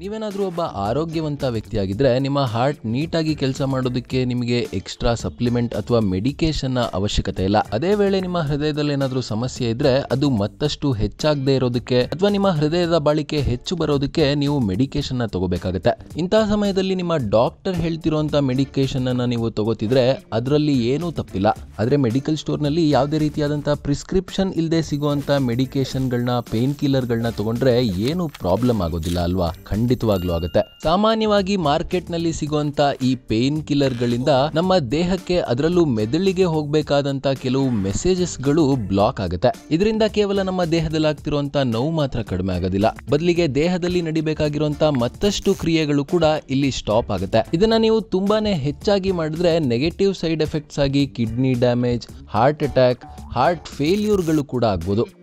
ನೀವೇನಾದ್ರೂ ಒಬ್ಬ ಆರೋಗ್ಯವಂತ ವ್ಯಕ್ತಿಯಾಗಿದ್ರೆ ನಿಮ್ಮ ಹಾರ್ಟ್ ನೀಟಾಗಿ ಕೆಲಸ ಮಾಡೋದಕ್ಕೆ ನಿಮಗೆ ಎಕ್ಸ್ಟ್ರಾ ಸಪ್ಲಿಮೆಂಟ್ ಅಥವಾ ಮೆಡಿಕೇಶನ್ ನ ಅವಶ್ಯಕತೆ ಇಲ್ಲ ಅದೇ ವೇಳೆ ನಿಮ್ಮ ಹೃದಯದಲ್ಲಿ ಏನಾದ್ರೂ ಸಮಸ್ಯೆ ಇದ್ರೆ ಅದು ಮತ್ತಷ್ಟು ಹೆಚ್ಚಾಗದೇ ಇರೋದಕ್ಕೆ ಅಥವಾ ನಿಮ್ಮ ಹೃದಯದ ಬಾಳಿಕೆ ಹೆಚ್ಚು ಬರೋದಕ್ಕೆ ನೀವು ಮೆಡಿಕೇಶನ್ ನ ತಗೋಬೇಕಾಗತ್ತೆ ಇಂತಹ ಸಮಯದಲ್ಲಿ ನಿಮ್ಮ ಡಾಕ್ಟರ್ ಹೇಳ್ತಿರುವಂತ ಮೆಡಿಕೇಶನ್ ಅನ್ನ ನೀವು ತಗೋತಿದ್ರೆ ಅದರಲ್ಲಿ ಏನೂ ತಪ್ಪಿಲ್ಲ ಆದ್ರೆ ಮೆಡಿಕಲ್ ಸ್ಟೋರ್ ನಲ್ಲಿ ಯಾವುದೇ ರೀತಿಯಾದಂತಹ ಪ್ರಿಸ್ಕ್ರಿಪ್ಷನ್ ಇಲ್ಲದೆ ಸಿಗುವಂತ ಮೆಡಿಕೇಶನ್ ಗಳನ್ನ ಪೇನ್ ಕಿಲ್ಲರ್ ಗಳನ್ನ ತಗೊಂಡ್ರೆ ಏನು ಪ್ರಾಬ್ಲಮ್ ಆಗೋದಿಲ್ಲ ಅಲ್ವಾ ಖಂಡಿತವಾಗ್ಲೂ ಆಗುತ್ತೆ ಸಾಮಾನ್ಯವಾಗಿ ಮಾರ್ಕೆಟ್ ನಲ್ಲಿ ಸಿಗುವಂತ ಈ ಪೇನ್ ಕಿಲ್ಲರ್ ಗಳಿಂದ ನಮ್ಮ ದೇಹಕ್ಕೆ ಅದರಲ್ಲೂ ಮೆದುಳಿಗೆ ಹೋಗ್ಬೇಕಾದಂತ ಕೆಲವು ಮೆಸೇಜಸ್ ಗಳು ಬ್ಲಾಕ್ ಆಗುತ್ತೆ ಇದರಿಂದ ಕೇವಲ ನಮ್ಮ ದೇಹದಲ್ಲಿ ಆಗ್ತಿರುವಂತ ನೋವು ಮಾತ್ರ ಕಡಿಮೆ ಆಗೋದಿಲ್ಲ ಬದಲಿಗೆ ದೇಹದಲ್ಲಿ ನಡಿಬೇಕಾಗಿರುವಂತ ಮತ್ತಷ್ಟು ಕ್ರಿಯೆಗಳು ಕೂಡ ಇಲ್ಲಿ ಸ್ಟಾಪ್ ಆಗುತ್ತೆ ಇದನ್ನ ನೀವು ತುಂಬಾನೇ ಹೆಚ್ಚಾಗಿ ಮಾಡಿದ್ರೆ ನೆಗೆಟಿವ್ ಸೈಡ್ ಎಫೆಕ್ಟ್ಸ್ ಆಗಿ kidney damage heart attack heart ಫೇಲ್ಯೂರ್ಗಳು ಕೂಡ ಆಗ್ಬೋದು